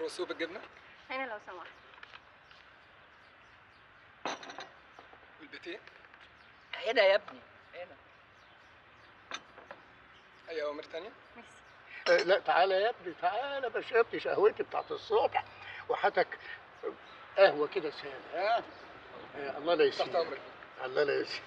الرسوب الجبنه هنا لو سمحت والبيتين هنا يا ابني هنا اي اوامر تانية ميرسي آه، لا تعالى يا ابني تعالى ما شربتش قهوتي بتاعت الصبح وحتك قهوه كده ساده ها آه، الله لا تحت يسيبك امرك الله لا يسيبك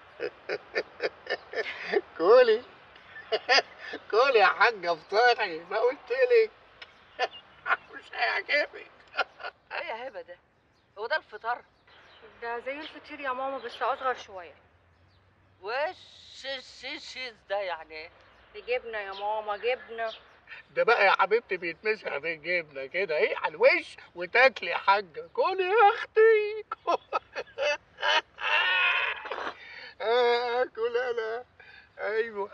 كولي كولي يا حاجه افطري ما قلت لك مش هيعجبك ايه يا هبه ده هو ده الفطار ده زي الفطير يا ماما بس اصغر شويه وش الشيش ده يعني ايه بجبنه يا ماما جبنه ده بقى يا حبيبتي بيتمسح بالجبنه كده ايه على الوش وتاكلي يا حاجه كولي يا اختي اكل انا ايوه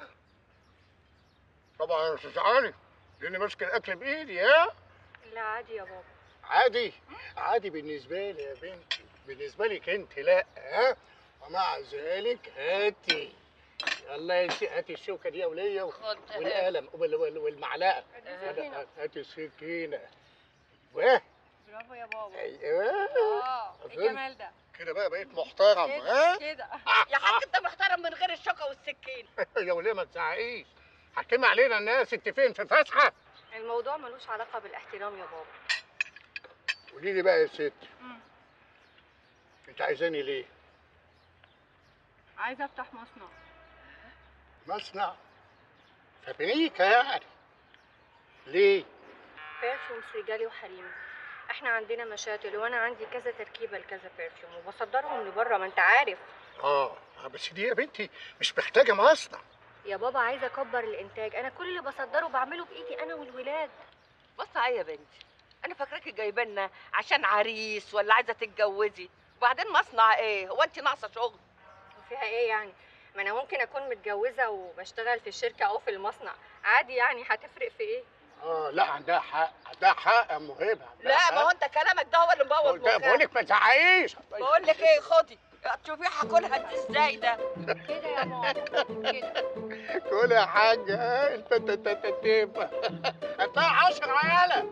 طبعا مش علي لاني ماسك الاكل بايدي ها لا عادي يا بابا عادي عادي بالنسبه لي يا بنتي بالنسبه لك انت لا ها ومع ذلك هاتي الله ينسي هاتي الشوكه دي يا وليه خد والقلم وال- وال- والمعلقه السكينة. هاتي السكينه ايوه برافو يا بابا ايوه اه أظن. ايه الجمال ده كده بقى بقيت محترم ها كده يا حاج انت محترم من غير الشوكه والسكين يا وليه ما تزعقيش حكم علينا الناس انت فين في فسحه الموضوع ملوش علاقه بالاحترام يا بابا قولي لي بقى يا ست مم. انت عايزاني ليه عايزه افتح مصنع مصنع فابريكا يعني ليه بيرفيومز رجالي وحريمي احنا عندنا مشاتل وانا عندي كذا تركيبه لكذا بيرفيوم وبصدرهم لبره ما انت عارف اه آه، بس دي يا بنتي مش محتاجه مصنع يا بابا عايزه اكبر الانتاج انا كل اللي بصدره بعمله بايدي انا والولاد بص عليا يا بنتي انا فاكراكي جايبه لنا عشان عريس ولا عايزه تتجوزي وبعدين مصنع ايه هو انت ناقصه شغل وفيها ايه يعني ما انا ممكن اكون متجوزه وبشتغل في الشركه او في المصنع عادي يعني هتفرق في ايه اه لا عندها حق عندها حق يا موهبه عندها لا ما هو حق. انت كلامك ده هو اللي مبوظ بقول بقول مخك لك ما تزعقيش بقول لك ايه خدي تشوفي هاكلها انت ازاي ده كده يا ماما كده كل يا حاجه ها انت انت انت انت تبقى هتلاقي 10 عيالة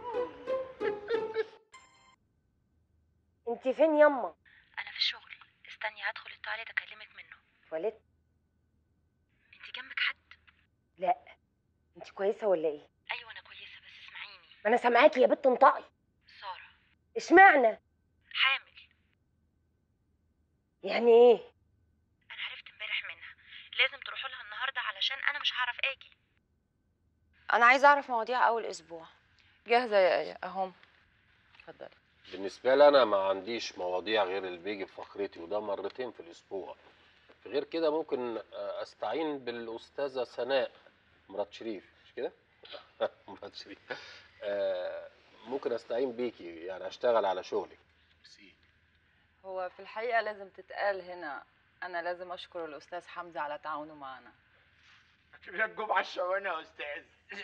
انت فين يما انا في الشغل استني هدخل التواليت اكلمك منه اتولدت انت جنبك حد لا انت كويسه ولا ايه ايوه انا كويسه بس اسمعيني ما انا سامعاكي يا بت انطقي ساره اشمعنى حامل يعني ايه انا عرفت امبارح منها لازم تروحوا لها النهارده علشان انا مش هعرف اجي انا عايزه اعرف مواضيع اول اسبوع جاهزة يا آية أهم اتفضلي بالنسبة لي أنا ما عنديش مواضيع غير اللي بيجي في فقرتي وده مرتين في الأسبوع غير كده ممكن آه، أستعين بالأستاذة سناء مرات شريف مش كده؟ مرات شريف آه، ممكن أستعين بيكي يعني أشتغل على شغلك هو في الحقيقة لازم تتقال هنا أنا لازم أشكر الأستاذ حمزة على تعاونه معنا كده الجمعة الشوانة يا أستاذ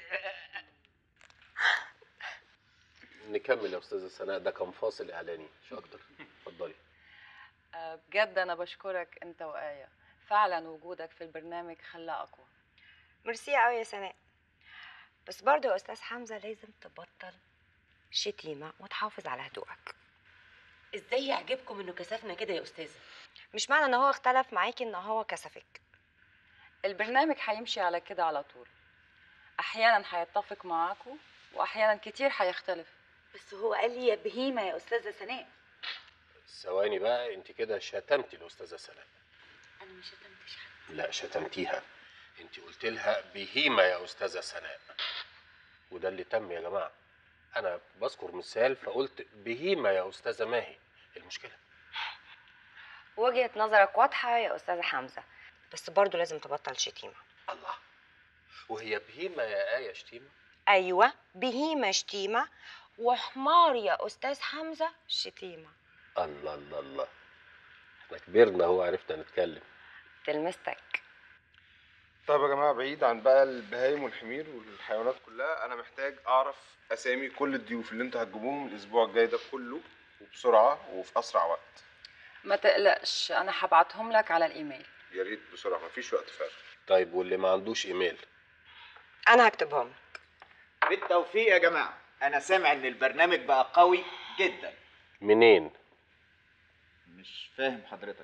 نكمل يا أستاذة سناء ده كان فاصل إعلاني مش أكتر اتفضلي آه، بجد أنا بشكرك أنت وآية فعلا وجودك في البرنامج خلاه أقوى ميرسي قوي يا سناء بس برضه يا استاذ حمزه لازم تبطل شتيمه وتحافظ على هدوءك ازاي يعجبكم انه كسفنا كده يا استاذه مش معنى ان هو اختلف معاكي ان هو كسفك البرنامج هيمشي على كده على طول أحيانا هيتفق معاكم وأحيانا كتير هيختلف بس هو قال لي يا بهيمه يا استاذه سناء ثواني بقى أنت كده شتمتي الأستاذة سناء انا ما شتمتش حد لا شتمتيها انت قلت لها بهيمه يا استاذه سناء وده اللي تم يا جماعه انا بذكر مثال فقلت بهيمه يا استاذه ماهي المشكله وجهه نظرك واضحه يا استاذ حمزه بس برضه لازم تبطل شتيمه الله وهي بهيمه يا ايه شتيمه ايوه بهيمه شتيمه وحمار يا استاذ حمزه شتيمه الله الله الله احنا كبرنا هو عرفنا نتكلم تلمستك طيب يا جماعة بعيد عن بقى البهايم والحمير والحيوانات كلها أنا محتاج أعرف أسامي كل الضيوف اللي أنتوا هتجيبوهم الأسبوع الجاي ده كله وبسرعة وفي أسرع وقت ما تقلقش أنا هبعتهم لك على الإيميل يا ريت بسرعة مفيش وقت فارغ طيب واللي ما عندوش ايميل انا هكتبهم بالتوفيق يا جماعة انا سامع ان البرنامج بقى قوي جدا منين مش فاهم حضرتك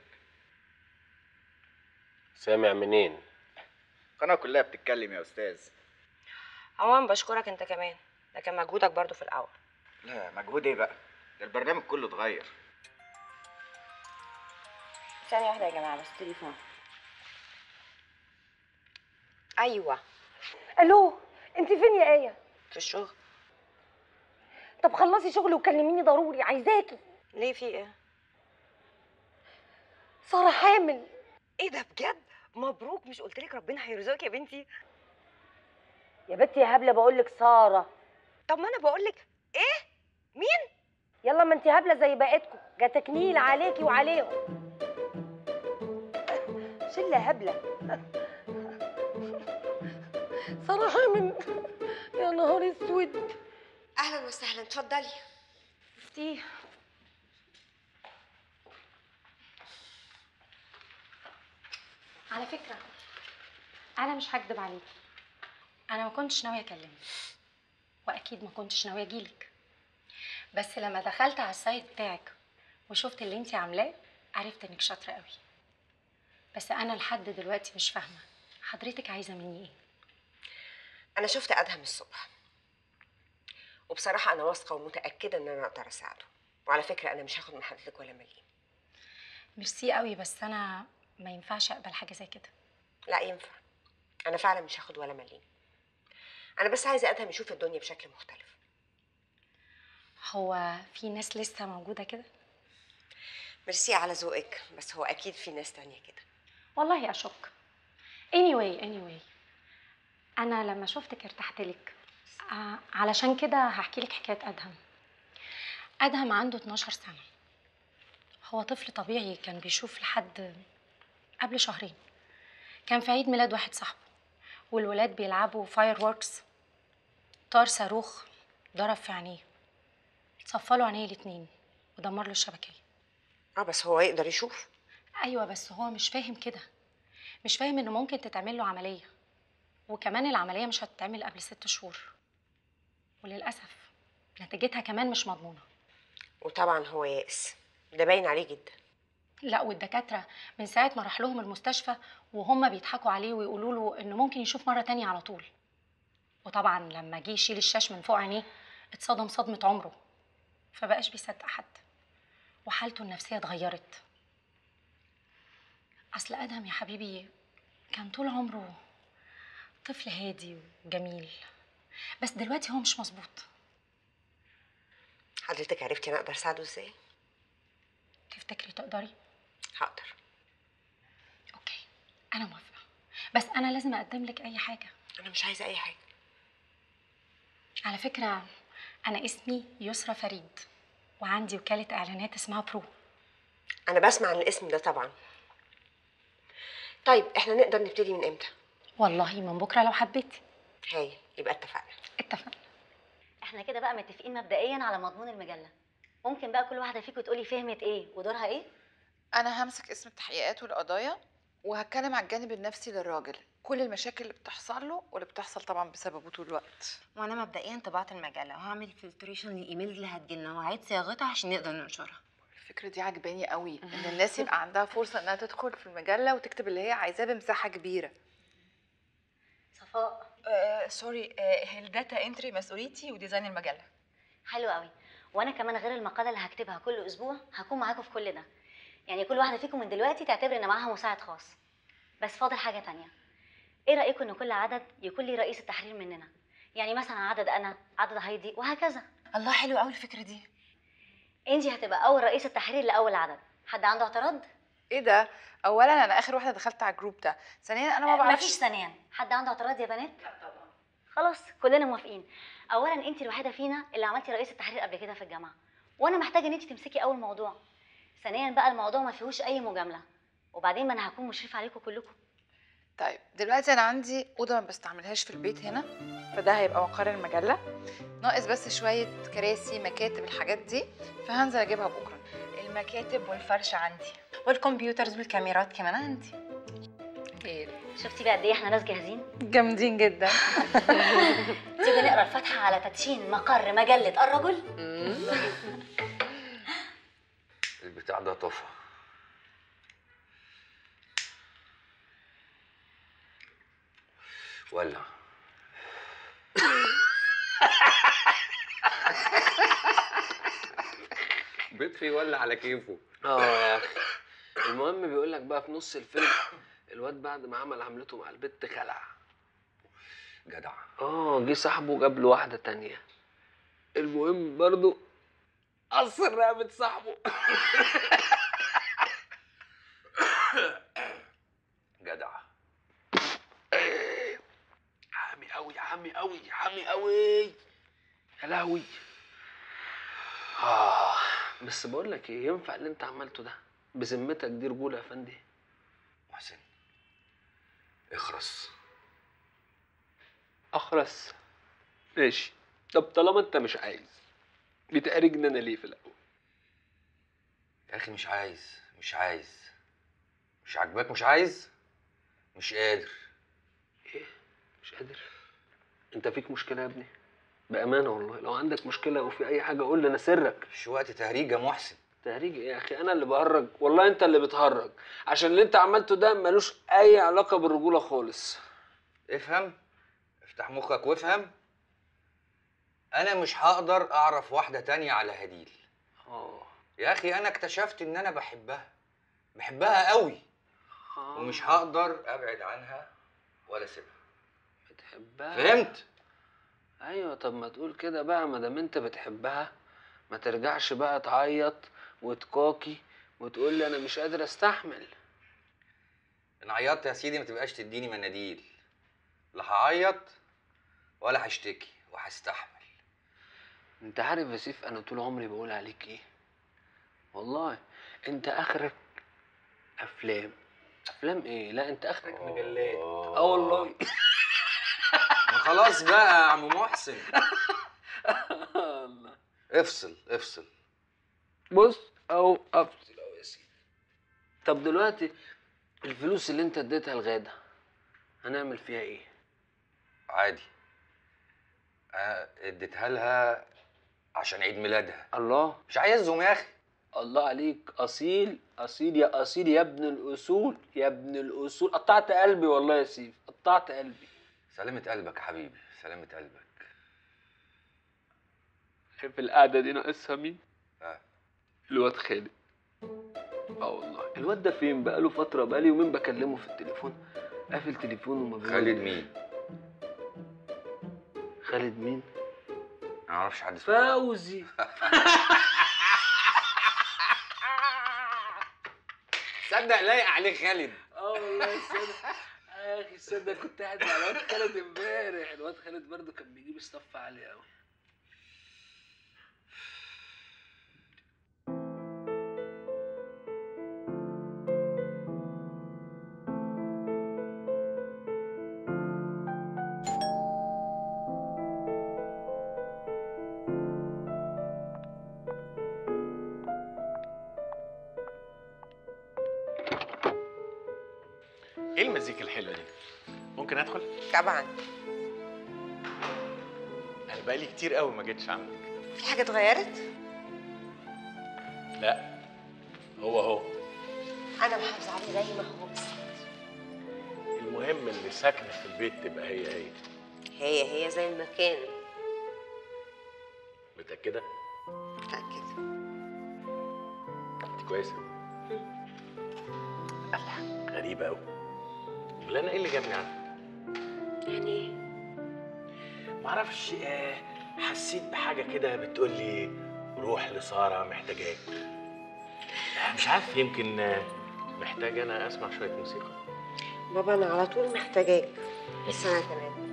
سامع منين القناه كلها بتتكلم يا استاذ عموما بشكرك انت كمان ده كان مجهودك برضو في الاول لا مجهود ايه بقى ده البرنامج كله اتغير ثانيه واحده يا جماعه بس تليفون ايوه الو انت فين يا ايه في الشغل طب خلصي شغل وكلميني ضروري عايزاكي ليه في ايه ساره حامل ايه ده بجد مبروك مش قلت لك ربنا هيرزقك يا بنتي يا بنتي يا هبله بقول لك ساره طب ما انا بقول لك ايه مين يلا ما انت هبله زي بقيتكم جاتك نيل عليكي وعليهم شله هبله ساره حامل يا نهار اسود اهلا وسهلا اتفضلي شفتيه على فكرة أنا مش هكدب عليكي أنا ما كنتش ناوية أكلمك وأكيد ما كنتش ناوية أجيلك بس لما دخلت على السايت بتاعك وشفت اللي انتي عاملاه عرفت إنك شاطرة قوي بس أنا لحد دلوقتي مش فاهمة حضرتك عايزة مني إيه؟ انا شفت ادهم الصبح وبصراحه انا واثقه ومتاكده ان انا اقدر اساعده وعلى فكره انا مش هاخد من حضرتك ولا مليم ميرسي قوي بس أنا ما ينفعش أقبل حاجة زي كده لا ينفع انا فعلا مش هاخد ولا مليم انا بس عايزه ادهم يشوف الدنيا بشكل مختلف هو في ناس لسه موجودة كده؟ ميرسي على ذوقك بس هو اكيد في ناس تانية كده والله أشك anyway anyway أنا لما شفتك ارتحت لك آه علشان كده هحكي لك حكاية أدهم أدهم عنده 12 سنة هو طفل طبيعي كان بيشوف لحد قبل شهرين كان في عيد ميلاد واحد صاحبه والولاد بيلعبوا فاير ووركس طار صاروخ ضرب في عينيه صفله عينيه الاتنين ودمر له الشبكية اه بس هو يقدر يشوف ايوه بس هو مش فاهم كده مش فاهم انه ممكن تتعمل له عمليه وكمان العمليه مش هتتعمل قبل ست شهور وللاسف نتيجتها كمان مش مضمونه وطبعا هو يائس ده باين عليه جدا لا والدكاتره من ساعه ما راح لهم المستشفى وهم بيضحكوا عليه ويقولوا له انه ممكن يشوف مره تانية على طول وطبعا لما جه يشيل الشاش من فوق عينيه اتصدم صدمه عمره فبقاش بيصدق حد وحالته النفسيه اتغيرت اصل ادهم يا حبيبي كان طول عمره طفل هادي وجميل بس دلوقتي هو مش مظبوط حضرتك عرفتي انا اقدر اساعده ازاي تفتكري تقدري هقدر اوكي انا موافقه بس انا لازم اقدم لك اي حاجه انا مش عايزه اي حاجه على فكره انا اسمي يسرى فريد وعندي وكاله اعلانات اسمها برو انا بسمع عن الاسم ده طبعا طيب احنا نقدر نبتدي من امتى والله من بكره لو حبيتي هاي يبقى اتفقنا اتفقنا احنا كده بقى متفقين مبدئيا على مضمون المجله ممكن بقى كل واحده فيكم تقولي فهمت ايه ودورها ايه انا همسك اسم التحقيقات والقضايا وهتكلم على الجانب النفسي للراجل كل المشاكل اللي بتحصل له واللي بتحصل طبعا بسببه طول الوقت وانا مبدئيا طبعت المجله وهعمل فلتريشن للايميلز اللي هتجيلنا وهعيد صياغتها عشان نقدر ننشرها الفكره دي عجباني قوي ان الناس يبقى عندها فرصه انها تدخل في المجله وتكتب اللي هي عايزاه بمساحه كبيره صفاء آه سوري آه الداتا انتري مسؤوليتي وديزاين المجله حلو قوي وانا كمان غير المقاله اللي هكتبها كل اسبوع هكون معاكم في كل ده يعني كل واحده فيكم من دلوقتي تعتبر ان معاها مساعد خاص بس فاضل حاجه تانية ايه رايكم ان كل عدد يكون ليه رئيس التحرير مننا يعني مثلا عدد انا عدد هايدي وهكذا الله حلو قوي الفكره دي انجي هتبقى اول رئيس التحرير لاول عدد حد عنده اعتراض ايه ده اولا انا اخر واحده دخلت على الجروب ده ثانيا انا ما بعرفش مفيش ثانيا حد عنده اعتراض يا بنات طبعا خلاص كلنا موافقين اولا انت الوحيده فينا اللي عملتي رئيس التحرير قبل كده في الجامعه وانا محتاجه ان انت تمسكي اول موضوع ثانيا بقى الموضوع ما فيهوش اي مجامله وبعدين ما انا هكون مشرفه عليكم كلكم طيب دلوقتي انا عندي اوضه ما بستعملهاش في البيت هنا فده هيبقى مقر المجله ناقص بس شويه كراسي مكاتب الحاجات دي فهنزل اجيبها بكره المكاتب والفرش عندي والكمبيوترز والكاميرات كمان عندي خير شفتي بقى قد ايه احنا ناس جاهزين جامدين جدا تيجي نقرا الفاتحه على تدشين مقر مجله الرجل البتاع ده طفى ولع بيطفي يولع على كيفه اه يا اخي المهم بيقول لك بقى في نص الفيلم الواد بعد ما عمل عملته مع البت خلع جدع اه جه صاحبه جاب له واحده تانية المهم برضو قصر رقبه صاحبه جدع حامي قوي حامي قوي حامي قوي يا لهوي اه بس بقول لك ايه ينفع اللي انت عملته ده بذمتك دي رجوله يا فندي محسن اخرس اخرس ماشي طب طالما انت مش عايز بتقرجني انا ليه في الاول يا اخي مش عايز مش عايز مش عاجباك مش عايز مش قادر ايه مش قادر انت فيك مشكله يا ابني بامانه والله لو عندك مشكله او في اي حاجه قول لي انا سرك مش وقت تهريج يا محسن تهريج ايه يا اخي انا اللي بهرج والله انت اللي بتهرج عشان اللي انت عملته ده ملوش اي علاقه بالرجوله خالص افهم افتح مخك وافهم انا مش هقدر اعرف واحده تانية على هديل اه يا اخي انا اكتشفت ان انا بحبها بحبها قوي ومش هقدر ابعد عنها ولا اسيبها بتحبها فهمت ايوه طب ما تقول كده بقى ما دام انت بتحبها ما ترجعش بقى تعيط وتكاكي وتقول لي انا مش قادر استحمل ان عيطت يا سيدي ما تبقاش تديني مناديل لا هعيط ولا هشتكي وهستحمل انت عارف يا سيف انا طول عمري بقول عليك ايه والله انت اخرك افلام افلام ايه لا انت اخرك مجلات اه والله ما خلاص بقى يا عم محسن افصل افصل بص او افصل اهو يا سيدي طب دلوقتي الفلوس اللي انت اديتها لغاده هنعمل فيها ايه عادي أنا اديتها لها عشان عيد ميلادها الله مش عايزهم يا اخي الله عليك اصيل اصيل يا اصيل يا ابن الاصول يا ابن الاصول قطعت قلبي والله يا سيف قطعت قلبي سلامة قلبك يا حبيبي سلامة قلبك في القعده دي ناقصها مين آه. الواد خالد اه والله الواد ده فين بقاله فتره بقالي يومين بكلمه في التليفون قافل تليفونه وما بيرد. خالد مين؟ خالد مين ما اعرفش حد اسمه فوزي تصدق لايق عليه خالد اه والله صدق يا اخي صدق كنت قاعد مع الواد خالد امبارح الواد خالد برضه كان بيجيب استف عالي قوي ايه المزيكا الحلوه دي ممكن ادخل طبعا انا بقالي كتير قوي ما جيتش عندك في حاجه اتغيرت لا هو هو انا محافظه عليه زي ما هو بالظبط المهم اللي ساكنه في البيت تبقى هي هي هي هي زي المكان متاكده متاكده انت كويسه الله غريبه قوي امال انا ايه اللي جابني عندك يعني ايه معرفش آه، حسيت بحاجه كده بتقول لي روح لساره محتاجاك آه، مش عارف يمكن آه، محتاج انا اسمع شويه موسيقى بابا انا على طول محتاجاك بس انا تمام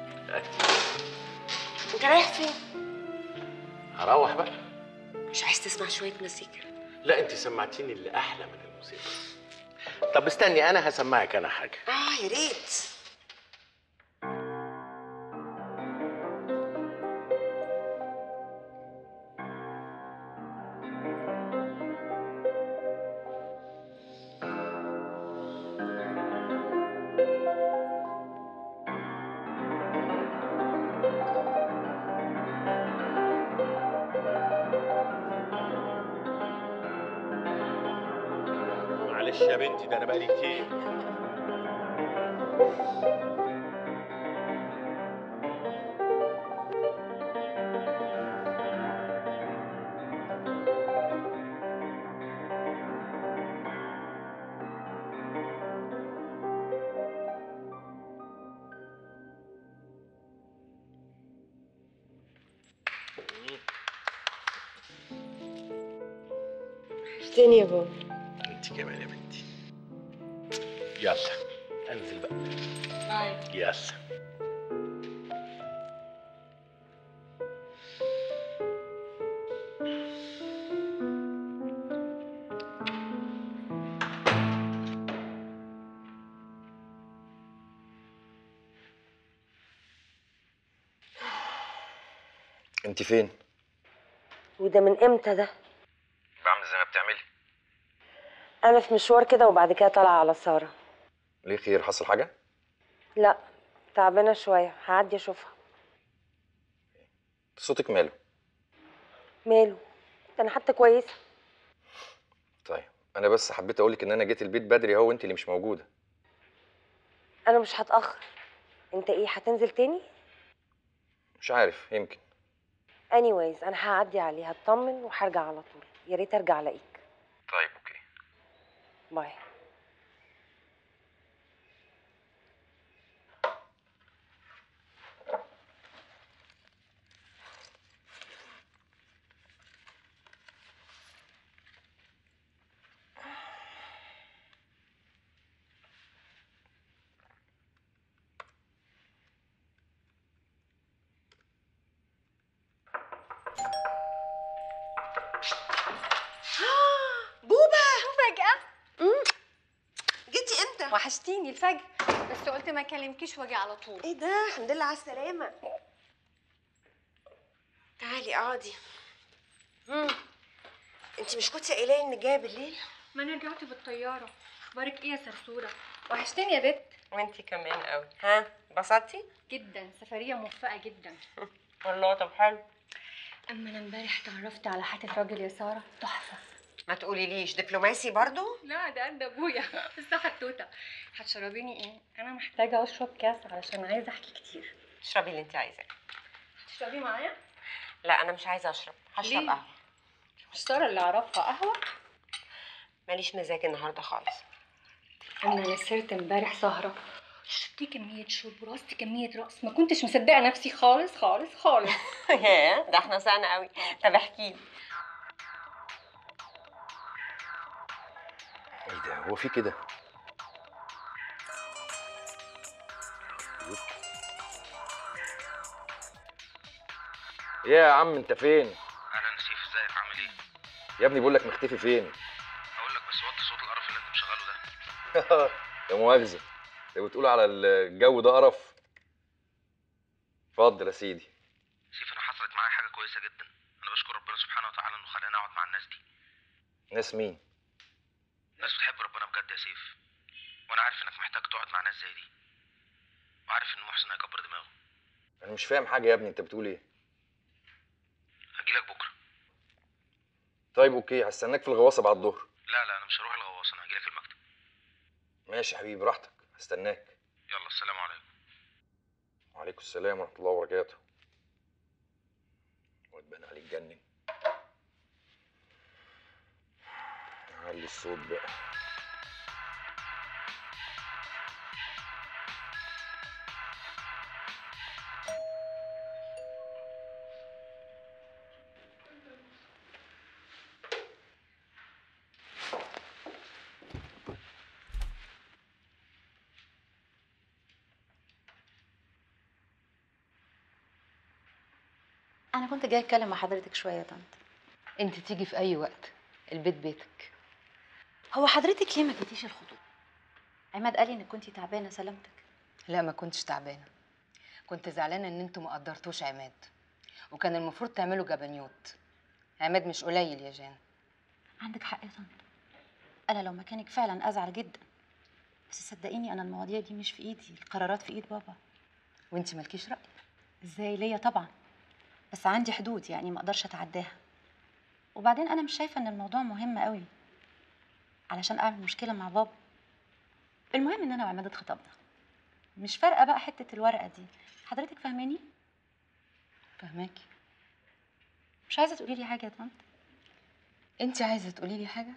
انت رايح فين هروح بقى مش عايز تسمع شويه مزيكا لا انت سمعتيني اللي احلى من الموسيقى طب استني انا هسمعك انا حاجه اه يا ريت معلش يا بنتي ده انا بقالي كتير وحشتني يا بابا انت كمان يا بنتي يلا انزل بقى باي يلا انت فين؟ وده من امتى ده بعمل زي ما بتعملي انا في مشوار كده وبعد كده طالعه على ساره ليه خير حصل حاجة؟ لا تعبانه شويه هعدي اشوفها صوتك ماله؟ ماله ده انا حتى كويسه طيب انا بس حبيت اقولك ان انا جيت البيت بدري اهو وانت اللي مش موجودة انا مش هتاخر انت ايه هتنزل تاني مش عارف يمكن anyways انا هعدي عليه هطمن وهرجع على طول يا ريت ارجع الاقيك طيب اوكي باي بوبا مفاجأة جيتي امتى؟ وحشتيني الفجر بس قلت ما اكلمكيش واجي على طول ايه ده؟ الحمد لله على السلامة تعالي اقعدي مم. انت مش كنتي قايله لي انك جايه بالليل ما انا رجعت بالطياره اخبارك ايه يا سرسوره وحشتني يا بت وانت كمان قوي ها انبسطتي جدا سفريه موفقه جدا والله طب حلو اما انا امبارح اتعرفت على حاتف راجل يا ساره تحفه ما تقولي ليش دبلوماسي برضو لا ده قد ابويا بس حتوته هتشربيني ايه انا محتاجه اشرب كاس علشان عايزه احكي كتير اشربي اللي انت عايزاه هتشربي معايا لا انا مش عايزه اشرب هشرب ليه؟ قهوه مش ساره اللي اعرفها قهوه ماليش مزاج النهارده خالص انا نسرت امبارح سهره شربت كمية شرب ورقصت كمية رقص ما كنتش مصدقة نفسي خالص خالص خالص ياه ده احنا سقنا قوي طب احكي لي ايه ده هو في كده؟ ايه يا عم انت فين؟ اهلا سيف ازيك عامل ايه؟ يا ابني بقول لك مختفي فين؟ اقول لك بس وطي صوت القرف اللي انت مشغله ده يا مؤاخذة لو بتقول على الجو ده قرف اتفضل يا سيدي سيف انا حصلت معايا حاجه كويسه جدا انا بشكر ربنا سبحانه وتعالى انه خلاني اقعد مع الناس دي ناس مين؟ ناس بتحب ربنا بجد يا سيف وانا عارف انك محتاج تقعد مع ناس زي دي وعارف ان محسن هيكبر دماغه انا مش فاهم حاجة يا ابني انت بتقول ايه؟ هجيلك بكره طيب اوكي هستناك في الغواصة بعد الظهر لا لا انا مش هروح الغواصه انا هجيلك المكتب ماشي يا حبيبي براحتك هستناك يلا السلام عليكم وعليكم السلام ورحمة الله وبركاته وتبان عليك جنن علي الصوت بقى انا كنت جايه اتكلم مع حضرتك شويه يا طنط انت تيجي في اي وقت البيت بيتك هو حضرتك ليه ما جيتيش الخطوبه عماد قال لي انك كنتي تعبانه سلامتك لا ما كنتش تعبانه كنت زعلانه ان انتوا ما قدرتوش عماد وكان المفروض تعملوا جبنيوت عماد مش قليل يا جان عندك حق يا طنط انا لو مكانك فعلا ازعل جدا بس صدقيني انا المواضيع دي مش في ايدي القرارات في ايد بابا وانت مالكيش راي ازاي ليا طبعا بس عندي حدود يعني ما اقدرش اتعداها وبعدين انا مش شايفه ان الموضوع مهم قوي علشان اعمل مشكله مع بابا المهم ان انا وعماد اتخطبنا مش فارقه بقى حته الورقه دي حضرتك فاهماني فهماكي مش عايزه تقولي لي حاجه يا طنط انت عايزه تقولي لي حاجه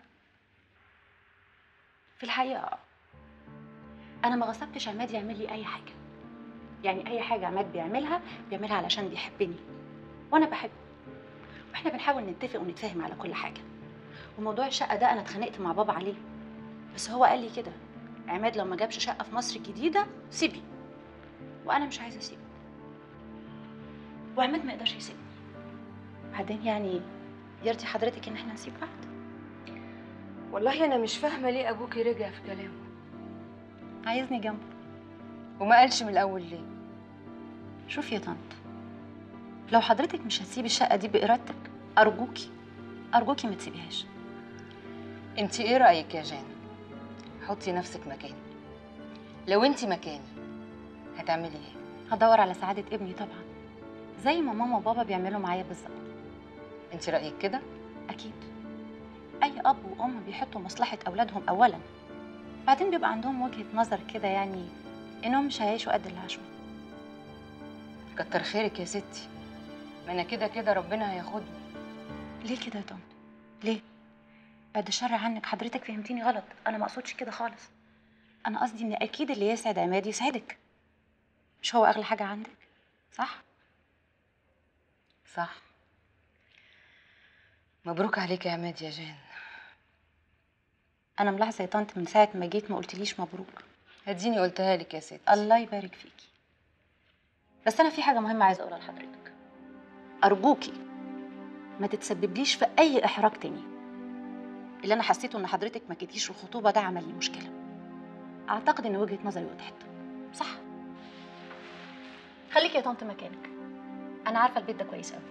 في الحقيقه اه انا ما غصبتش عماد يعمل لي اي حاجه يعني اي حاجه عماد بيعملها بيعملها علشان بيحبني وانا بحبه واحنا بنحاول نتفق ونتفاهم على كل حاجه وموضوع الشقه ده انا اتخانقت مع بابا عليه بس هو قال لي كده عماد لو ما جابش شقه في مصر الجديده سيبي وانا مش عايزه اسيبه وعماد ما يقدرش يسيبني بعدين يعني يرضي حضرتك ان احنا نسيب بعض والله انا مش فاهمه ليه ابوكي رجع في كلامه عايزني جنبه وما قالش من الاول ليه شوفي يا طنط لو حضرتك مش هتسيبي الشقه دي بارادتك ارجوكي ارجوكي ما تسيبيهاش انت ايه رايك يا جان حطي نفسك مكاني لو انت مكاني هتعملي ايه هدور على سعاده ابني طبعا زي ما ماما وبابا بيعملوا معايا بالظبط انت رايك كده اكيد اي اب وام بيحطوا مصلحه اولادهم اولا بعدين بيبقى عندهم وجهه نظر كده يعني انهم مش هيعيشوا قد اللي عاشوه كتر خيرك يا ستي ما انا كده كده ربنا هياخدني ليه كده يا طنط ليه بعد الشر عنك حضرتك فهمتيني غلط انا ما اقصدش كده خالص انا قصدي ان اكيد اللي يسعد عماد يسعدك مش هو اغلى حاجه عندك صح صح مبروك عليك يا عماد يا جان انا ملاحظه يا طنط من ساعه ما جيت ما قلتليش مبروك اديني قلتها لك يا ستي الله يبارك فيكي بس انا في حاجه مهمه عايزه اقولها لحضرتك ارجوكي ما تتسببليش في اي احراج تاني اللي انا حسيته ان حضرتك ما جيتيش الخطوبه ده عمل لي مشكله اعتقد ان وجهه نظري وضحت صح خليكي يا طنط مكانك انا عارفه البيت ده كويس قوي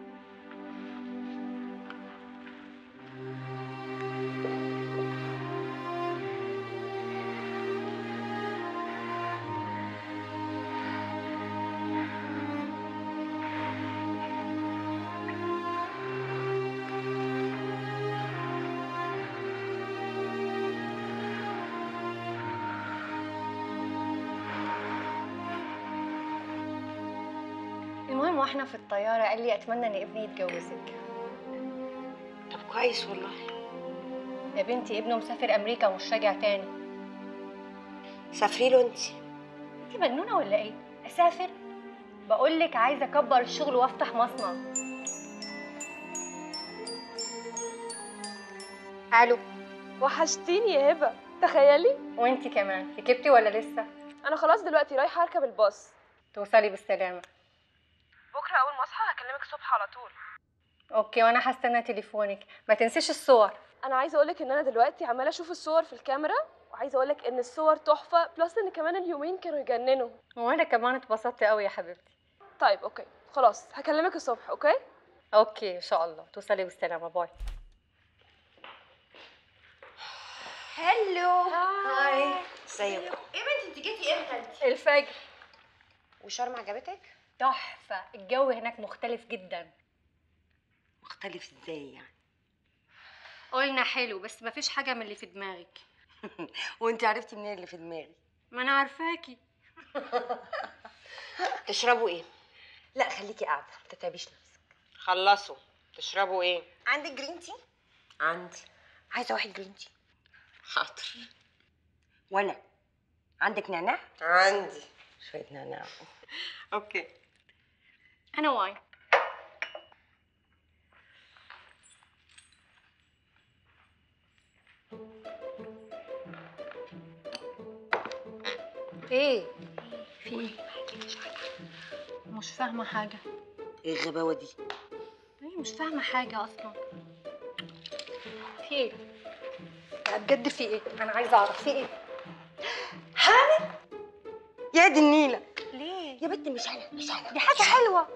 المهم واحنا في الطياره قال لي اتمنى ان ابني يتجوزك طب كويس والله يا بنتي ابنه مسافر امريكا ومش راجع تاني سافري له انت انت مجنونه ولا ايه اسافر بقول لك عايزه اكبر الشغل وافتح مصنع الو وحشتيني يا هبه تخيلي وانت كمان ركبتي ولا لسه انا خلاص دلوقتي رايحه اركب الباص توصلي بالسلامه بكره اول ما اصحى هكلمك الصبح على طول اوكي وانا هستنى تليفونك ما تنسيش الصور انا عايزه اقولك ان انا دلوقتي عماله اشوف الصور في الكاميرا وعايزه اقولك ان الصور تحفه بلس ان كمان اليومين كانوا يجننوا وانا كمان اتبسطت قوي يا حبيبتي طيب اوكي خلاص هكلمك الصبح اوكي اوكي ان شاء الله توصلي بالسلامه باي هلو هاي ازيكم ايه بنتي انت جيتي امتى انت الفجر وشرم عجبتك تحفه الجو هناك مختلف جدا مختلف ازاي يعني قلنا حلو بس مفيش حاجه من اللي في دماغك وانت عرفتي منين اللي في دماغي ما انا عارفاكي تشربوا ايه لا خليكي قاعده ما تتعبيش نفسك خلصوا تشربوا ايه عندك جرين تي عندي عايزه واحد جرين تي حاضر وانا عندك نعناع عندي شويه نعناع اوكي انا واين ايه في ايه مش فاهمه حاجه ايه الغباوه دي ايه مش فاهمه حاجه اصلا في ايه لا بجد في ايه انا عايزه اعرف في ايه حامل يا دي النيله ليه يا بنتي مش انا مش انا دي حاجه حلوه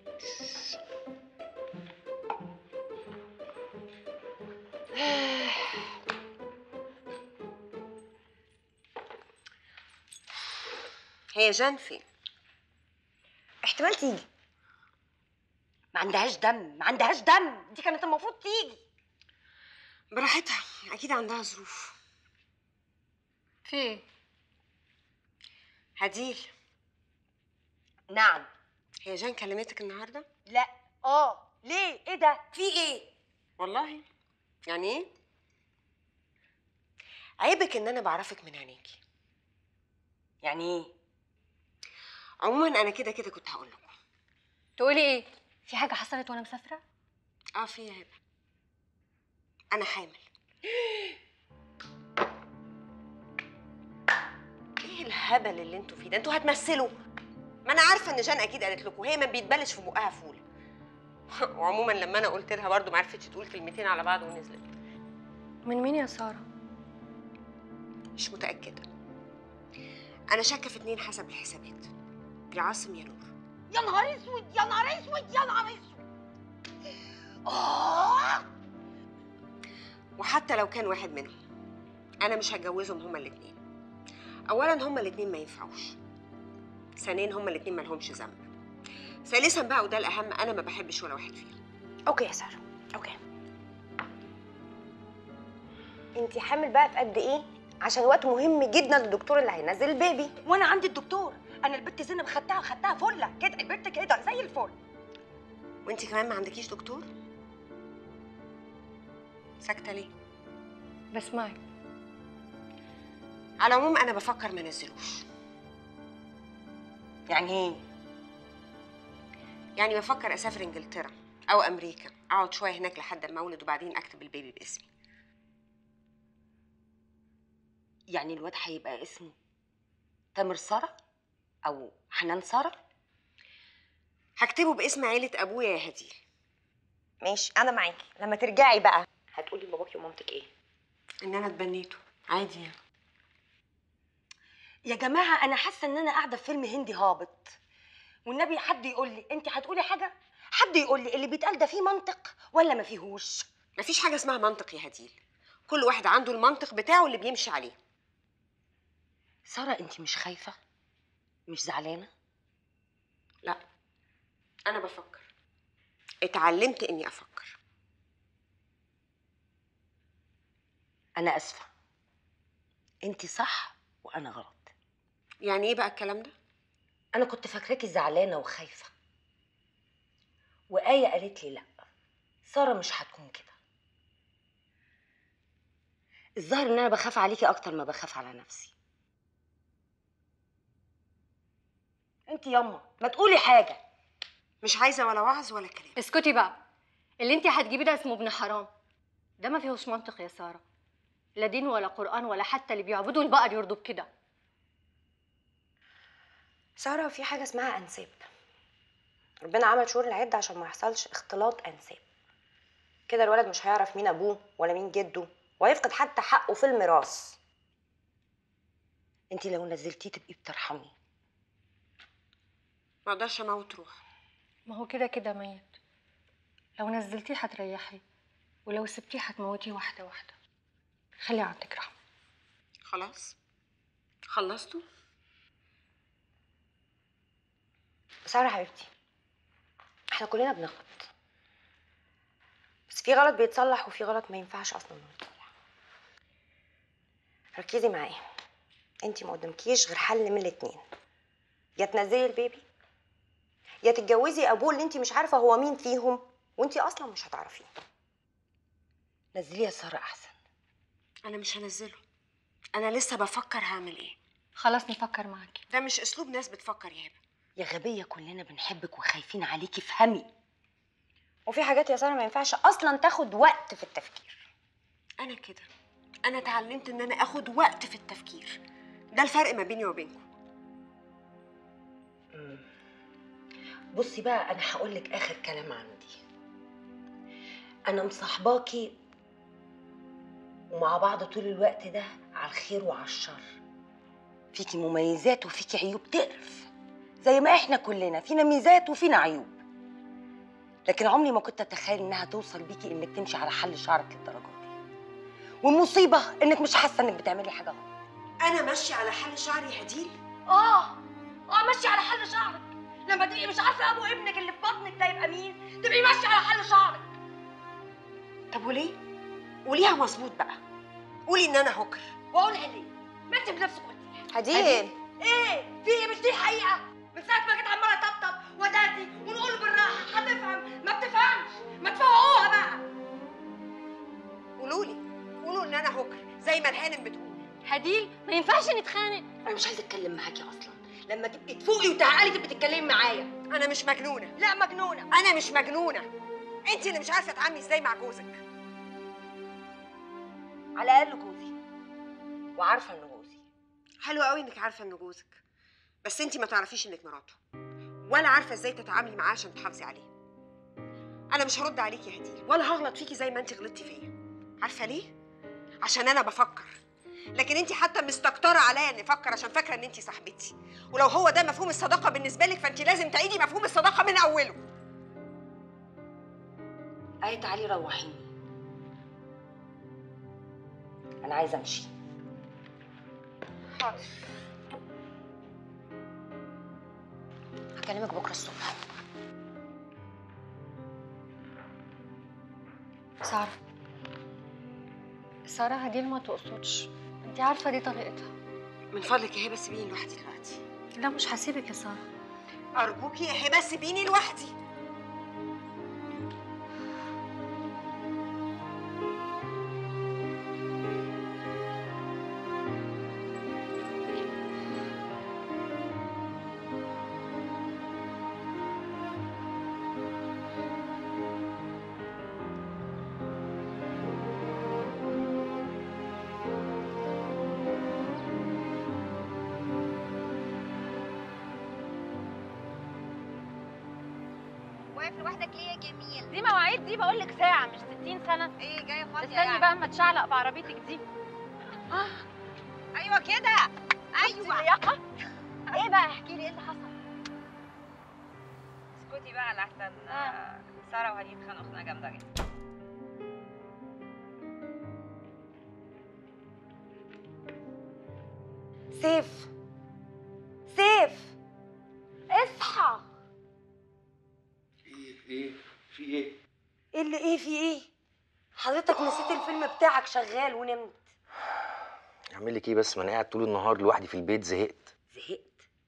هي جان فين احتمال تيجي ما عندهاش دم ما عندهاش دم دي كانت المفروض تيجي براحتها اكيد عندها ظروف في ايه هديل نعم هي جان كلمتك النهارده لا اه ليه ايه ده في ايه والله يعني ايه عيبك ان انا بعرفك من عينيكي يعني ايه عموما انا كده كده كنت هقول لكم تقولي ايه في حاجه حصلت وانا مسافره اه في يا هبه انا حامل ايه الهبل اللي انتوا فيه ده انتوا هتمثلوا ما انا عارفه ان جان اكيد قالت لكم هي ما بيتبلش في بقها فول وعموما لما انا قلت لها برضو ما عرفتش تقول كلمتين على بعض ونزلت من مين يا ساره مش متاكده انا شاكه في اتنين حسب الحسابات يا عاصم يا نور يا نهار اسود يا نهار اسود يا نهار اسود اه وحتى لو كان واحد منهم انا مش هتجوزهم هما الاتنين اولا هما الاتنين ما ينفعوش ثانيا هما الاتنين مالهمش ذنب ثالثا بقى وده الاهم انا ما بحبش ولا واحد فيهم اوكي يا ساره اوكي انت حامل بقى في قد ايه عشان وقت مهم جدا للدكتور اللي هينزل البيبي وانا عندي الدكتور انا البت زينب خدتها خدتها فله كده البت كده زي الفل وانت كمان ما عندكيش دكتور ساكته ليه بسمعك على العموم انا بفكر ما نزلوش يعني ايه يعني بفكر اسافر انجلترا او امريكا اقعد شويه هناك لحد ما اولد وبعدين اكتب البيبي باسمي يعني الواد هيبقى اسمه تامر ساره او حنان ساره هكتبه باسم عيله ابويا يا هديل ماشي انا معاكي لما ترجعي بقى هتقولي لباباكي ومامتك ايه ان انا اتبنيته عادي يعني يا جماعه انا حاسه ان انا قاعده في فيلم هندي هابط والنبي حد يقول لي انت هتقولي حاجه حد يقول لي اللي بيتقال ده فيه منطق ولا ما فيهوش مفيش حاجه اسمها منطق يا هديل كل واحد عنده المنطق بتاعه اللي بيمشي عليه ساره انت مش خايفه مش زعلانه لا انا بفكر اتعلمت اني افكر انا اسفه انت صح وانا غلط يعني ايه بقى الكلام ده انا كنت فاكراكي زعلانه وخايفه وآية قالت لي لا ساره مش هتكون كده الظاهر ان انا بخاف عليكي اكتر ما بخاف على نفسي انت ياما ما تقولي حاجه مش عايزه ولا وعظ ولا كلام اسكتي بقى اللي انت هتجيبيه ده اسمه ابن حرام ده ما فيهوش منطق يا ساره لا دين ولا قران ولا حتى اللي بيعبدوا البقر يرضوا بكده ساره في حاجه اسمها انساب ربنا عمل شهور العد عشان ما يحصلش اختلاط انساب كده الولد مش هيعرف مين ابوه ولا مين جده وهيفقد حتى حقه في الميراث انت لو نزلتيه تبقي بترحمي ما اقدرش اموت روح ما هو كده كده ميت لو نزلتيه هتريحي ولو سبتيه هتموتيه واحده واحده خلي عندك رحمه خلاص خلصتوا ساره حبيبتي احنا كلنا بنغلط بس في غلط بيتصلح وفي غلط ما ينفعش اصلا انه يتصلح ركزي معايا انت ما قدامكيش غير حل من الاتنين يا تنزلي البيبي يا تتجوزي ابوه اللي انت مش عارفه هو مين فيهم وانت اصلا مش هتعرفيه نزليه يا ساره احسن انا مش هنزله انا لسه بفكر هعمل ايه خلاص نفكر معاكي ده مش اسلوب ناس بتفكر يا هبه يا غبيه كلنا بنحبك وخايفين عليكي افهمي وفي حاجات يا ساره ما ينفعش اصلا تاخد وقت في التفكير انا كده انا اتعلمت ان انا اخد وقت في التفكير ده الفرق ما بيني وبينكم بصي بقى انا هقول لك اخر كلام عندي انا مصاحباكي ومع بعض طول الوقت ده على الخير وعلى الشر فيكي مميزات وفيكي عيوب تقرف زي ما احنا كلنا فينا ميزات وفينا عيوب لكن عمري ما كنت اتخيل انها توصل بيكي انك تمشي على حل شعرك للدرجه دي والمصيبه انك مش حاسه انك بتعملي حاجه غلط انا ماشيه على حل شعري هديل اه اه ماشيه على حل شعرك لما تبقي مش عارفه ابو ابنك اللي في بطنك ده يبقى مين تبقي ماشيه على حل شعرك طب وليه قوليها مظبوط بقى قولي ان انا هوكر واقولها ليه؟ ما انت بنفسك قلتيها هديل ايه؟ في ايه مش دي الحقيقة؟ من ساعة ما جيت عمالة طبطب ودادي ونقول بالراحة هتفهم ما بتفهمش ما تفوقوها بقى قولوا لي قولوا ان انا هوكر زي ما الهانم بتقول هديل ما ينفعش نتخانق انا مش عايزه اتكلم معاكي اصلا لما تبقي تفوقي وتعقلي تبقي تتكلمي معايا انا مش مجنونه لا مجنونه انا مش مجنونه انت اللي مش عارفه تتعاملي ازاي مع جوزك على الاقل جوزي وعارفه انه جوزي حلو قوي انك عارفه انه جوزك بس انت ما تعرفيش انك مراته ولا عارفه ازاي تتعاملي معاه عشان تحافظي عليه انا مش هرد عليكي يا هديل ولا هغلط فيكي زي ما انت غلطتي فيا عارفه ليه عشان انا بفكر لكن انت حتى مستكتره عليا اني افكر عشان فاكره ان انت صاحبتي ولو هو ده مفهوم الصداقه بالنسبه لك فانت لازم تعيدي مفهوم الصداقه من اوله اي تعالي روحيني انا عايزه امشي حاضر هكلمك بكره الصبح سارة سارة هديل ما تقصدش انت عارفة دي طريقتها من فضلك يا هبه سيبيني لوحدي دلوقتي لا مش هسيبك يا سارة ارجوكي يا هبه سيبيني لوحدي واقف لوحدك ليه يا جميل دي مواعيد دي بقول لك ساعة مش 60 سنة ايه جايه فاضيه استني يعني. بقى اما اتشعلق في عربيتك دي ايوه كده ايوه ايه بقى احكي لي ايه اللي حصل اسكتي بقى لحسن ساره وهدي اتخانقوا خناقه جامده جدا سيف سيف اصحى ايه ايه في ايه ايه اللي ايه في ايه حضرتك نسيت الفيلم بتاعك شغال ونمت اعمل لك ايه بس ما انا قاعد طول النهار لوحدي في البيت زهقت زهقت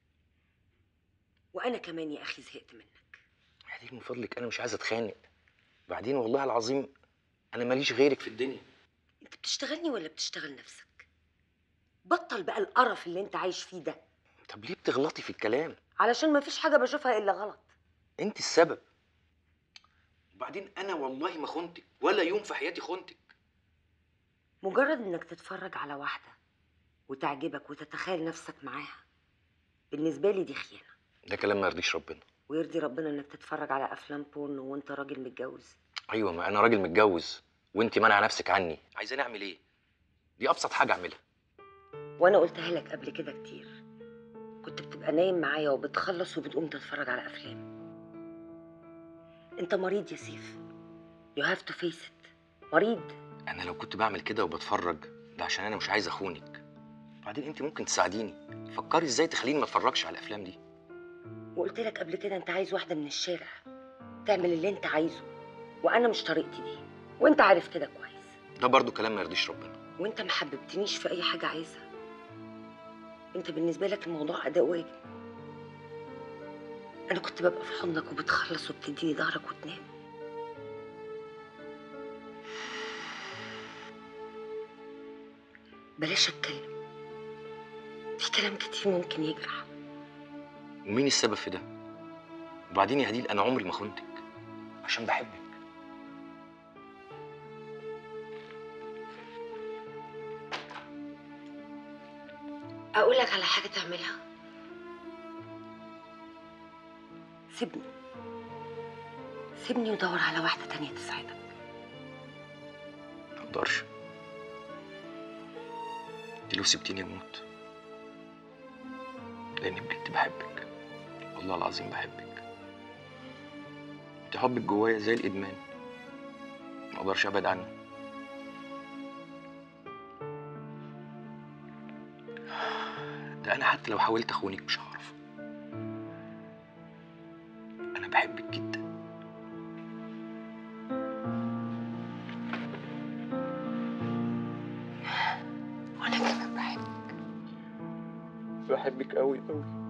وانا كمان يا اخي زهقت منك بعدين من فضلك انا مش عايز اتخانق بعدين والله العظيم انا ماليش غيرك في الدنيا انت بتشتغلني ولا بتشتغل نفسك بطل بقى القرف اللي انت عايش فيه ده طب ليه بتغلطي في الكلام علشان ما فيش حاجه بشوفها الا غلط انت السبب وبعدين انا والله ما خنتك ولا يوم في حياتي خنتك مجرد انك تتفرج على واحده وتعجبك وتتخيل نفسك معاها بالنسبه لي دي خيانه ده كلام ما يرضيش ربنا ويرضي ربنا انك تتفرج على افلام بورنو وانت راجل متجوز ايوه ما انا راجل متجوز وانت مانعه نفسك عني عايزاني اعمل ايه دي ابسط حاجه اعملها وانا قلتها لك قبل كده كتير كنت بتبقى نايم معايا وبتخلص وبتقوم تتفرج على افلام انت مريض يا سيف you have to face it مريض انا لو كنت بعمل كده وبتفرج ده عشان انا مش عايز اخونك بعدين انت ممكن تساعديني فكري ازاي تخليني ما اتفرجش على الافلام دي وقلت لك قبل كده انت عايز واحده من الشارع تعمل اللي انت عايزه وانا مش طريقتي دي وانت عارف كده كويس ده برضو كلام ما يرضيش ربنا وانت ما حببتنيش في اي حاجه عايزها انت بالنسبه لك الموضوع اداء واجب انا كنت ببقى في حضنك وبتخلص وبتديني ظهرك وتنام بلاش اتكلم في كلام كتير ممكن يجرح ومين السبب في ده وبعدين يا هديل انا عمري ما خنتك عشان بحبك اقول لك على حاجه تعملها سيبني سيبني ودور على واحده تانية تساعدك ما اقدرش انت لو سبتيني اموت لاني بجد بحبك والله العظيم بحبك انت حبك جوايا زي الادمان ما اقدرش ابعد عنه ده انا حتى لو حاولت اخونك مش هعرف انا بحبك جدا بحبك قوي قوي